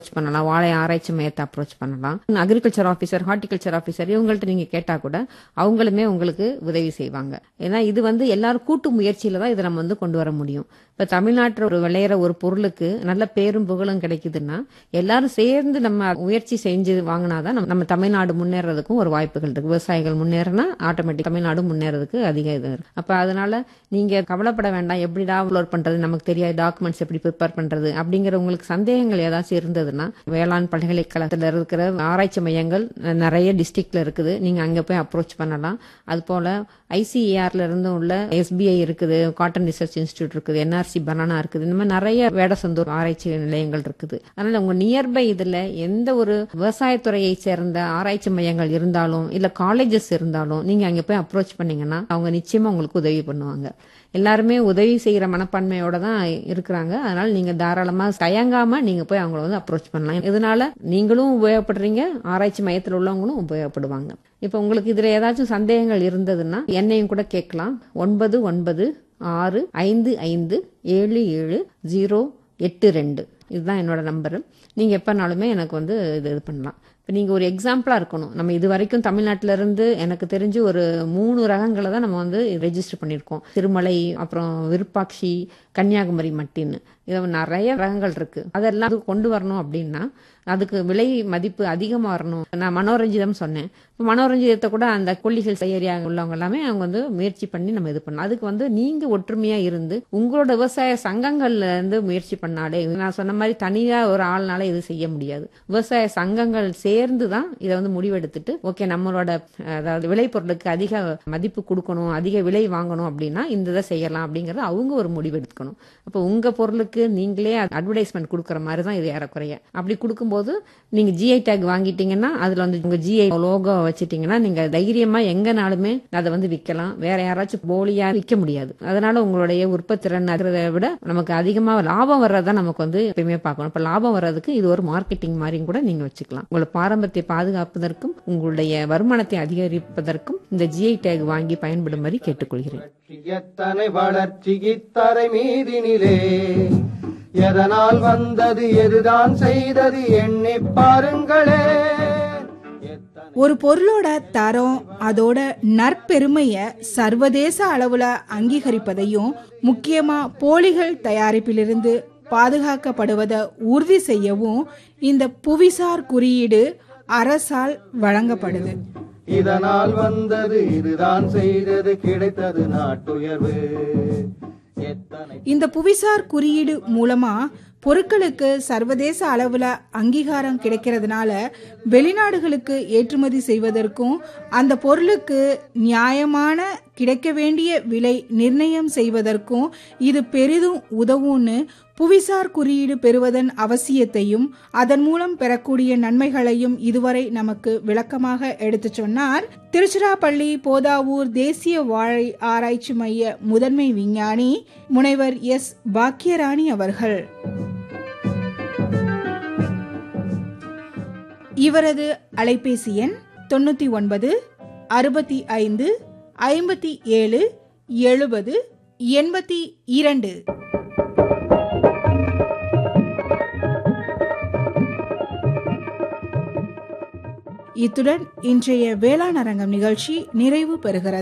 பண்ணலாம் வாழை ஆராய்ச்சி மையத்தை அப்ரோச் பண்ணலாம் அக்ரிகல்ச்சர் ஆஃபீஸர் ஹார்டிகல்ச்சர் ஆஃபீஸர் இவங்கள்ட்ட நீங்க கேட்டா கூட அவங்களுமே உங்களுக்கு உதவி செய்வாங்க ஏன்னா இது வந்து எல்லாரும் கூட்டு முயற்சியில தான் இதை நம்ம வந்து கொண்டு வர முடியும் இப்ப தமிழ்நாட்டில் ஒரு விளையிற ஒரு பொருளுக்கு நல்ல பேரும் புகழும் கிடைக்குதுன்னா எல்லாரும் சேர்ந்து நம்ம முயற்சி செஞ்சு வாங்கினாதான் நம்ம நம்ம தமிழ்நாடு முன்னேறதுக்கும் ஒரு வாய்ப்புகள் இருக்கு விவசாயிகள் முன்னேறினா ஆட்டோமேட்டிக் தமிழ்நாடு முன்னேறதுக்கு அதிக இது இருக்கு அப்ப அதனால நீங்க கவலைப்பட வேண்டாம் எப்படிடா அப்லோட் பண்றது நமக்கு தெரியாது டாக்குமெண்ட்ஸ் எப்படி ப்ரிப்பேர் பண்றது அப்படிங்கிற உங்களுக்கு சந்தேகங்கள் ஏதாச்சும் இருந்ததுன்னா வேளாண் பல்கலைக்கழகத்தில் இருக்கிற ஆராய்ச்சி மையங்கள் நிறைய டிஸ்ட்ரிக்ட்ல இருக்குது நீங்க அங்க போய் அப்ரோச் பண்ணலாம் அது போல ஐசிஏஆர்ல இருந்து உள்ள எஸ்பிஐ இருக்குது காட்டன் ரிசர்ச் இன்ஸ்டியூட் இருக்குது என்ஆர்சி பனானா இருக்குது இந்த மாதிரி நிறைய வேடசந்தூர் ஆராய்ச்சி நிலையங்கள் இருக்குது அதனால உங்க நியர்பை இதுல எந்த ஒரு விவசாயத்துறையை சேர்ந்த ஆராய்ச்சி மையங்கள் இருந்தாலும் இல்ல காலேஜஸ் இருந்தாலும் நீங்க அங்க போய் அப்ரோச் பண்ணீங்கன்னா அவங்க நிச்சயமா உங்களுக்கு உதவி பண்ணுவாங்க எல்லாருமே உதவி செய்யற மனப்பான்மையோட தான் இருக்கிறாங்க அதனால நீங்க தாராளமா தயங்காம நீங்க போய் அவங்கள வந்து அப்ரோச் பண்ணலாம் இதனால நீங்களும் உபயோகப்படுறீங்க ஆராய்ச்சி மையத்தில் உள்ளவங்களும் உபயோகப்படுவாங்க இப்ப உங்களுக்கு இதுல ஏதாச்சும் சந்தேகங்கள் இருந்ததுன்னா என்னையும் கூட கேட்கலாம் ஒன்பது ஒன்பது ஆறு ஐந்து ஐந்து ஏழு ஏழு ஜீரோ எட்டு ரெண்டு இதுதான் என்னோட நம்பரு நீங்க எப்பனாலுமே எனக்கு வந்து இது இது பண்ணலாம் இப்போ நீங்கள் ஒரு எக்ஸாம்பிளாக இருக்கணும் நம்ம இது வரைக்கும் தமிழ்நாட்டில இருந்து எனக்கு தெரிஞ்சு ஒரு மூணு ரகங்களை தான் நம்ம வந்து ரெஜிஸ்டர் பண்ணியிருக்கோம் திருமலை அப்புறம் விருப்பாட்சி கன்னியாகுமரி மட்டின்னு இது நிறைய ரகங்கள் இருக்கு அதெல்லாம் கொண்டு வரணும் அப்படின்னா அதுக்கு விலை மதிப்பு அதிகமாக வரணும் நான் மனோரஞ்சிதம் சொன்னேன் இப்போ மனோரஞ்சிதத்தை கூட அந்த கொல்லிகள் ஏரியா உள்ளவங்க எல்லாமே அவங்க வந்து முயற்சி பண்ணி நம்ம இது பண்ணலாம் அதுக்கு வந்து நீங்க ஒற்றுமையா இருந்து உங்களோட விவசாய சங்கங்கள்ல இருந்து முயற்சி பண்ணாலே நான் சொன்ன மாதிரி தனியா ஒரு ஆள்னால இது செய்ய முடியாது விவசாய சங்கங்கள் சேர்ந்து தான் இதை வந்து முடிவெடுத்துட்டு ஓகே நம்மளோட அதாவது விளைபொருளுக்கு அதிக மதிப்பு கொடுக்கணும் அதிக விலை வாங்கணும் அப்படின்னா இந்த இதை செய்யலாம் அப்படிங்கறது அவங்க ஒரு முடிவு எடுக்கணும் அப்போ உங்க பொருளுக்கு நீங்களே அட்வர்டைஸ்மெண்ட் கொடுக்குற மாதிரி தான் இது ஏறக்குறைய அப்படி கொடுக்கும்போது நீங்க ஜிஐ டேக் வாங்கிட்டீங்கன்னா அதுல வந்து உங்க ஜிஐ லோகோ வச்சிட்டீங்கன்னா நீங்க தைரியமா எங்கனாலுமே அதை வந்து விற்கலாம் வேற யாராச்சும் போலியா விற்க முடியாது அதனால உங்களுடைய உற்பத்தி திறன் இருக்கிறத விட நமக்கு அதிகமா லாபம் வர்றதா நமக்கு வந்து எப்பயுமே பார்க்கணும் இப்ப லாபம் வர்றதுக்கு இது ஒரு மார்க்கெட்டிங் மாதிரியும் கூட நீங்க வச்சுக்கலாம் உங்களோட பாரம்பரியத்தை பாதுகாப்பதற்கும் உங்களுடைய வருமானத்தை அதிகரிப்பதற்கும் இந்த ஜிஐ டேக் வாங்கி பயன்படும்படி கேட்டுக்கொள்கிறேன் எத்தனை வளர்ச்சி இத்தரை மீதினிலே எதனால் வந்தது எதுதான் செய்தது எண்ணி பாருங்களே எத்தனை ஒரு பொருளோட தரம் அதோட நற்பெருமைய சர்வதேச அளவுல அங்கீகரிப்பதையும் முக்கியமா போலிகள் தயாரிப்பிலிருந்து பாதுகாக்கப்படுவதை உறுதி செய்யவும் இந்த புவிசார் குறியீடு அரசால் வழங்கப்படுது இதனால் வந்தது இதுதான் செய்தது கிடைத்தது நாட்டுயர்வு எத்தனை இந்த புவிசார் குறியீடு மூலமா பொருட்களுக்கு சர்வதேச அளவுல அங்கீகாரம் கிடைக்கிறதுனால வெளிநாடுகளுக்கு ஏற்றுமதி செய்வதற்கும் அந்த பொருளுக்கு நியாயமான கிடைக்க வேண்டிய விலை நிர்ணயம் செய்வதற்கும் இது பெரிதும் உதவும்னு புவிசார் குறியீடு பெறுவதன் அவசியத்தையும் அதன் மூலம் பெறக்கூடிய நன்மைகளையும் இதுவரை நமக்கு விளக்கமாக எடுத்துச் சொன்னார் திருச்சிராப்பள்ளி போதாவூர் தேசிய வாழை ஆராய்ச்சி மைய முதன்மை விஞ்ஞானி முனைவர் எஸ் பாக்கியராணி அவர்கள் இவரது அலைபேசி எண் தொண்ணூத்தி ஒன்பது அறுபத்தி ஐந்து ஐம்பத்தி ஏழு எழுபது எண்பத்தி இரண்டு இத்துடன் இன்றைய வேளாண் அரங்கம் நிகழ்ச்சி நிறைவு பெறுகிறது